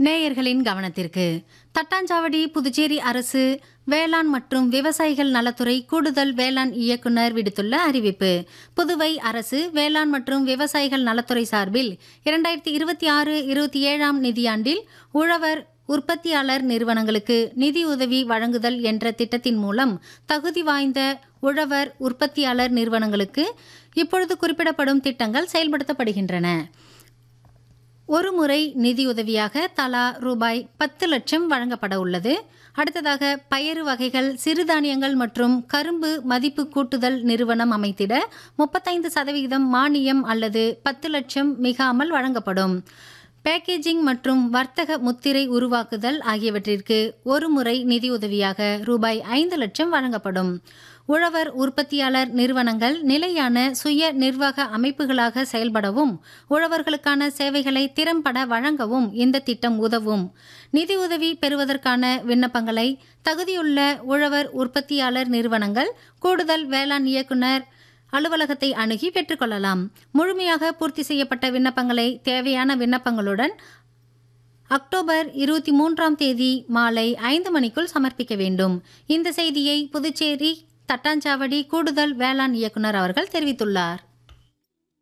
நேயர்களின் கவனத்திற்கு தட்டாஞ்சாவடி புதுச்சேரி அரசு வேளாண் மற்றும் விவசாயிகள் நலத்துறை கூடுதல் வேளாண் இயக்குனர் விடுத்துள்ள அறிவிப்பு புதுவை அரசு வேளாண் மற்றும் விவசாயிகள் நலத்துறை சார்பில் இரண்டாயிரத்தி இருபத்தி ஆறு இருபத்தி ஏழாம் நிதியாண்டில் உழவர் உற்பத்தியாளர் நிறுவனங்களுக்கு நிதியுதவி வழங்குதல் என்ற திட்டத்தின் மூலம் தகுதி வாய்ந்த உழவர் உற்பத்தியாளர் நிறுவனங்களுக்கு இப்பொழுது குறிப்பிடப்படும் திட்டங்கள் செயல்படுத்தப்படுகின்றன ஒரு முறை நிதியுதவியாக தலா ரூபாய் பத்து லட்சம் வழங்கப்பட உள்ளது அடுத்ததாக பயறு வகைகள் சிறுதானியங்கள் மற்றும் கரும்பு மதிப்பு கூட்டுதல் நிறுவனம் அமைத்திட முப்பத்தைந்து சதவிகிதம் மானியம் அல்லது பத்து லட்சம் மிகாமல் வழங்கப்படும் பேக்கேஜிங் மற்றும் வர்த்தக முத்திரை உருவாக்குதல் ஆகியவற்றிற்கு ஒரு முறை நிதியுதவியாக ரூபாய் ஐந்து லட்சம் வழங்கப்படும் உழவர் உற்பத்தியாளர் நிறுவனங்கள் நிலையான சுய நிர்வாக அமைப்புகளாக செயல்படவும் உழவர்களுக்கான சேவைகளை திறம்பட வழங்கவும் இந்த திட்டம் உதவும் நிதியுதவி பெறுவதற்கான விண்ணப்பங்களை தகுதியுள்ள உழவர் உற்பத்தியாளர் நிறுவனங்கள் கூடுதல் வேளாண் இயக்குனர் அலுவலகத்தை அணுகி பெற்றுக்கொள்ளலாம் முழுமையாக பூர்த்தி செய்யப்பட்ட விண்ணப்பங்களை தேவையான விண்ணப்பங்களுடன் அக்டோபர் இருபத்தி மூன்றாம் தேதி மாலை ஐந்து மணிக்குள் சமர்ப்பிக்க வேண்டும் இந்த செய்தியை புதுச்சேரி தட்டாஞ்சாவடி கூடுதல் வேளாண் இயக்குனர் அவர்கள் தெரிவித்துள்ளார்